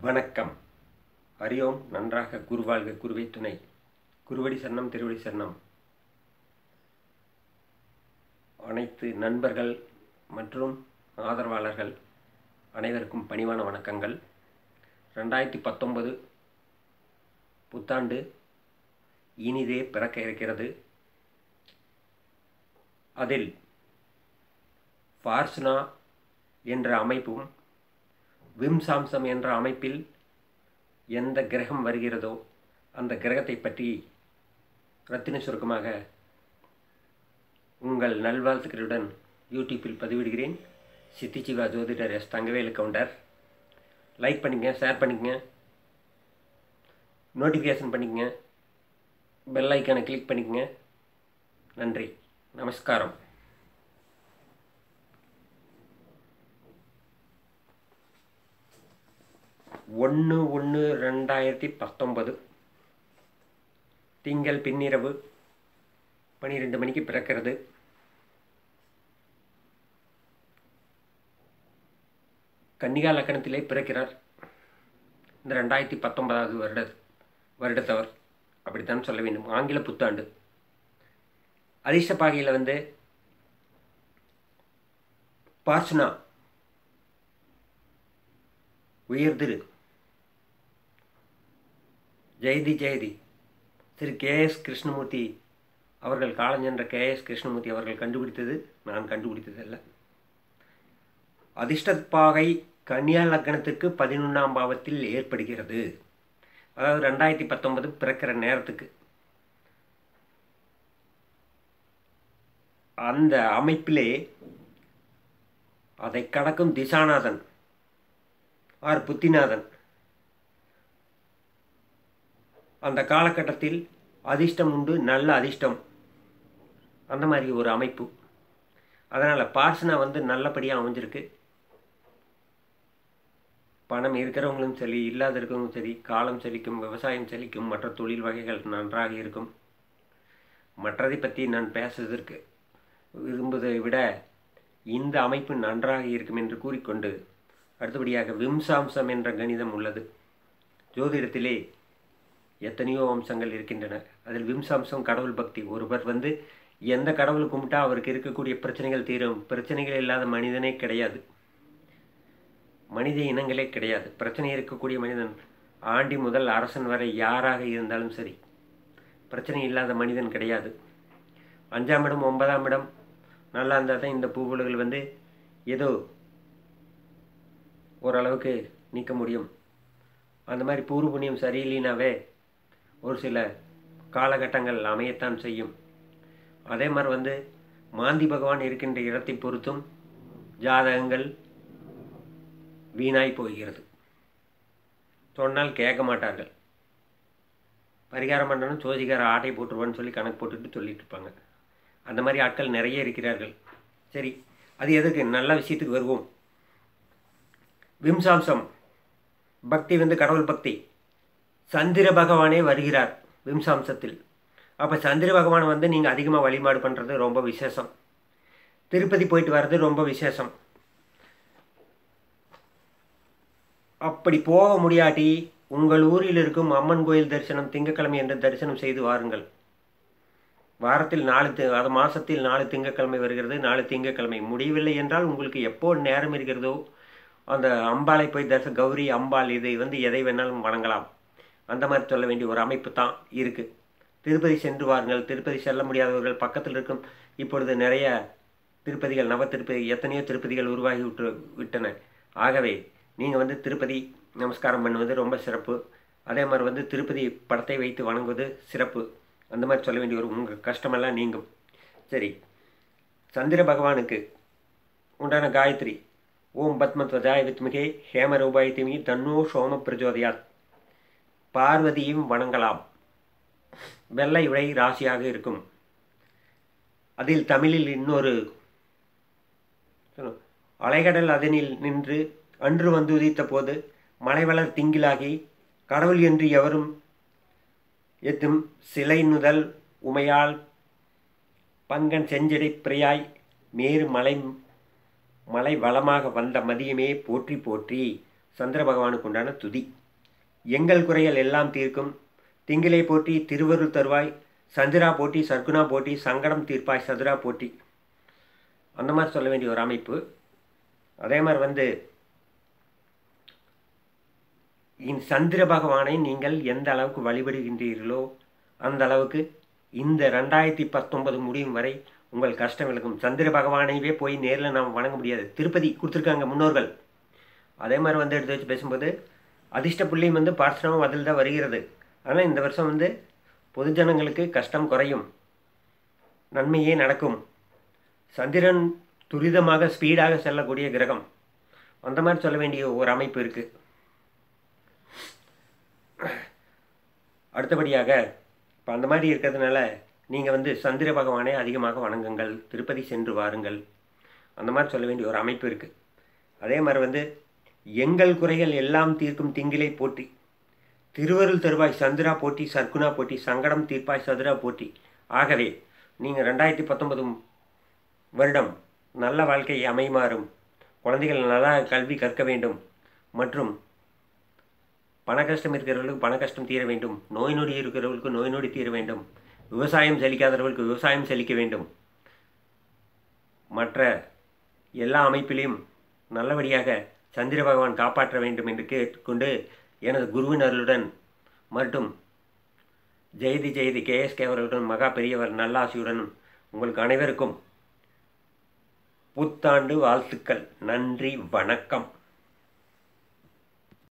வணக்கம் ஹரியோம் நன்றாக குருவாழ்க குருவே துணை குருவடி சரணம் திருவடி சரணம் அனைத்து நண்பர்கள் மற்றும் ஆதரவாளர்கள் அனைவருக்கும் பணிவான வணக்கங்கள் ரெண்டாயிரத்தி பத்தொன்பது புத்தாண்டு இனிதே பிறக்க இருக்கிறது அதில் ஃபார்ஸ்னா என்ற அமைப்பும் விம்சாம்சம் என்ற அமைப்பில் எந்த கிரகம் வருகிறதோ அந்த கிரகத்தை பற்றி ரத்தின சுருக்கமாக உங்கள் நல்வாழ்த்துக்களுடன் யூடியூப்பில் பதிவிடுகிறேன் சித்திச்சிவா ஜோதிடர் எஸ் தங்கவேலு கவுண்டர் லைக் பண்ணிக்கங்க ஷேர் பண்ணிக்கங்க நோட்டிஃபிகேஷன் பண்ணிக்கங்க பெல் ஐக்கானை கிளிக் பண்ணிக்கங்க நன்றி நமஸ்காரம் ஒன்று ஒன்று ரெண்டாயிரத்தி பத்தொன்பது திங்கள் பின்னிரவு பன்னிரெண்டு மணிக்கு பிறக்கிறது கன்னிகா லக்கணத்திலே பிறக்கிறார் இந்த ரெண்டாயிரத்தி பத்தொன்பதாவது வருட வருடத்தவர் அப்படித்தான் சொல்ல வேண்டும் ஆங்கில புத்தாண்டு அதிர்ஷ்ட பாகையில் வந்து பார்ச்சுனா உயர்திரு ஜெயதி ஜெயதி திரு கே எஸ் கிருஷ்ணமூர்த்தி அவர்கள் காலஞ்சென்ற கே எஸ் கிருஷ்ணமூர்த்தி அவர்கள் கண்டுபிடித்தது நான் கண்டுபிடித்ததல்ல அதிர்ஷ்டப்பாகை கன்னியா லக்னத்துக்கு பதினொன்றாம் பாவத்தில் ஏற்படுகிறது அதாவது ரெண்டாயிரத்தி பத்தொன்பது பிறக்கிற நேரத்துக்கு அந்த அமைப்பிலே அதை கடக்கும் திசாநாதன் ஆர் புத்திநாதன் அந்த காலகட்டத்தில் அதிர்ஷ்டம் உண்டு நல்ல அதிர்ஷ்டம் அந்த மாதிரி ஒரு அமைப்பு அதனால் பார்சனா வந்து நல்லபடியாக அமைஞ்சிருக்கு பணம் இருக்கிறவங்களும் சரி இல்லாத இருக்கவங்களும் சரி காலம் செழிக்கும் விவசாயம் செழிக்கும் மற்ற தொழில் வகைகள் நன்றாக இருக்கும் மற்றதை பற்றி நான் பேசுவதற்கு விரும்புவதை விட இந்த அமைப்பு நன்றாக இருக்கும் என்று கூறிக்கொண்டு அடுத்தபடியாக விம்சாம்சம் என்ற கணிதம் உள்ளது ஜோதிடத்திலே எத்தனையோ அம்சங்கள் இருக்கின்றன அதில் விம்சாம்சம் கடவுள் பக்தி ஒருவர் வந்து எந்த கடவுள் கும்பிட்டா அவருக்கு இருக்கக்கூடிய பிரச்சனைகள் தீரும் பிரச்சனைகள் இல்லாத மனிதனே கிடையாது மனித இனங்களே கிடையாது பிரச்சனை இருக்கக்கூடிய மனிதன் ஆண்டி முதல் அரசன் வரை யாராக இருந்தாலும் சரி பிரச்சனை இல்லாத மனிதன் கிடையாது அஞ்சாம் இடம் ஒன்பதாம் இடம் நல்லா இருந்தால் தான் இந்த பூவுலகள் வந்து ஏதோ ஓரளவுக்கு நீக்க முடியும் அந்த மாதிரி பூர்வ புண்ணியம் சரியில்லைனாவே ஒரு சில காலகட்டங்கள் அமையத்தான் செய்யும் அதே மாதிரி வந்து மாந்தி பகவான் இருக்கின்ற இடத்தை பொறுத்தும் ஜாதகங்கள் வீணாய் போகிறது சொன்னால் கேட்க மாட்டார்கள் பரிகாரம் பண்ணணும் ஜோதிகார ஆட்டை போட்டுருவான்னு சொல்லி கணக்கு போட்டுட்டு சொல்லிட்டு இருப்பாங்க அந்த மாதிரி ஆட்கள் நிறைய இருக்கிறார்கள் சரி அது எதுக்கு நல்ல விஷயத்துக்கு வருவோம் விம்சாம்சம் பக்தி வந்து கடவுள் பக்தி சந்திர பகவானே வருகிறார் விம்சாம்சத்தில் அப்போ சந்திர பகவானை வந்து நீங்கள் அதிகமாக வழிபாடு பண்ணுறது ரொம்ப விசேஷம் திருப்பதி போயிட்டு வர்றது ரொம்ப விசேஷம் அப்படி போக முடியாட்டி உங்கள் ஊரில் இருக்கும் அம்மன் கோயில் தரிசனம் திங்கக்கிழமை என்று தரிசனம் செய்து வாருங்கள் வாரத்தில் நாலு தி அது மாதத்தில் நாலு திங்கக்கிழமை வருகிறது நாலு திங்கக்கிழமை முடியவில்லை என்றால் உங்களுக்கு எப்போ நேரம் இருக்கிறதோ அந்த அம்பாலை போய் தரிச கௌரி அம்பாள் இதை வந்து எதை வேணாலும் வணங்கலாம் அந்த மாதிரி சொல்ல வேண்டிய ஒரு அமைப்பு தான் இருக்குது திருப்பதி சென்று வாருங்கள் திருப்பதி செல்ல முடியாதவர்கள் பக்கத்தில் இருக்கும் இப்பொழுது நிறைய திருப்பதிகள் நவ திருப்பதி எத்தனையோ திருப்பதிகள் உருவாகி விட்டு விட்டன ஆகவே நீங்கள் வந்து திருப்பதி நமஸ்காரம் பண்ணுவது ரொம்ப சிறப்பு அதே மாதிரி வந்து திருப்பதி படத்தை வைத்து வணங்குவது சிறப்பு அந்த மாதிரி சொல்ல வேண்டிய ஒரு உங்கள் கஷ்டமெல்லாம் நீங்கும் சரி சந்திர பகவானுக்கு உண்டான காயத்ரி ஓம் பத்மத்வஜாய வித்மிகே ஹேமரூபாய் திமி தன்னோ சோம பிரஜோதயாத் பார்வதியும் வணங்கலாம் வெள்ளை உடை ராசியாக இருக்கும் அதில் தமிழில் இன்னொரு அலைகடல் அதனில் நின்று அன்று வந்து உதித்த போது மலைவளர் திங்கிலாகி கடவுள் என்று எவரும் எத்தும் சிலை நுதல் உமையால் பங்கன் செஞ்சடை பிரியாய் மேறு மலை மலை வளமாக வந்த மதியமே போற்றி போற்றி சந்திர பகவானுக்கு உண்டான துதி எங்கள் குறைகள் எல்லாம் தீர்க்கும் திங்களை போட்டி திருவருள் தருவாய் சந்திரா போட்டி சர்க்குணா போட்டி சங்கடம் தீர்ப்பாய் சதுரா போட்டி அந்த மாதிரி சொல்ல வேண்டிய ஒரு அமைப்பு அதே மாதிரி வந்து இந்த சந்திர பகவானை நீங்கள் எந்த அளவுக்கு வழிபடுகின்றீர்களோ அந்த அளவுக்கு இந்த ரெண்டாயிரத்தி பத்தொன்பது முடியும் வரை உங்கள் கஷ்டம் விளக்கும் சந்திர பகவானையவே போய் நேரில் நாம் வணங்க முடியாது திருப்பதி கொடுத்துருக்காங்க முன்னோர்கள் அதே மாதிரி வந்து எடுத்து வச்சு பேசும்போது அதிர்ஷ்ட புள்ளியும் வந்து பார்சனமும் அதில் தான் வருகிறது ஆனால் இந்த வருஷம் வந்து பொதுஜனங்களுக்கு கஷ்டம் குறையும் நன்மையே நடக்கும் சந்திரன் துரிதமாக ஸ்பீடாக செல்லக்கூடிய கிரகம் அந்த மாதிரி சொல்ல வேண்டிய ஒரு அமைப்பு இருக்குது அடுத்தபடியாக இப்போ அந்த மாதிரி இருக்கிறதுனால நீங்கள் வந்து சந்திர பகவானை அதிகமாக வணங்குங்கள் திருப்பதி சென்று வாருங்கள் அந்த மாதிரி சொல்ல வேண்டிய ஒரு அமைப்பு இருக்குது அதே மாதிரி வந்து எங்கள் குறைகள் எல்லாம் தீர்க்கும் திங்கிலை போற்றி திருவருள் தருவாய் சந்திரா போட்டி சர்க்குணா போட்டி சங்கடம் தீர்ப்பாய் சதுரா போட்டி ஆகவே நீங்கள் ரெண்டாயிரத்தி பத்தொன்பது வருடம் நல்ல வாழ்க்கை அமைமாறும் குழந்தைகள் நல்லா கல்வி கற்க வேண்டும் மற்றும் பண கஷ்டம் இருக்கிறவர்களுக்கு பண கஷ்டம் தீர வேண்டும் நோய் நொடி இருக்கிறவர்களுக்கு நோய் நொடி தீர வேண்டும் விவசாயம் செழிக்காதவர்களுக்கு விவசாயம் செழிக்க வேண்டும் மற்ற எல்லா அமைப்பிலையும் நல்லபடியாக சந்திர பகவான் காப்பாற்ற வேண்டும் என்று கேட்டுக்கொண்டு எனது குருவின் அருளுடன் மற்றும் ஜெயதி ஜெயதி கேஎஸ்கே அவர்களுடன் மகா பெரியவர் நல்லாசியுடன் உங்களுக்கு அனைவருக்கும் புத்தாண்டு வாழ்த்துக்கள் நன்றி வணக்கம்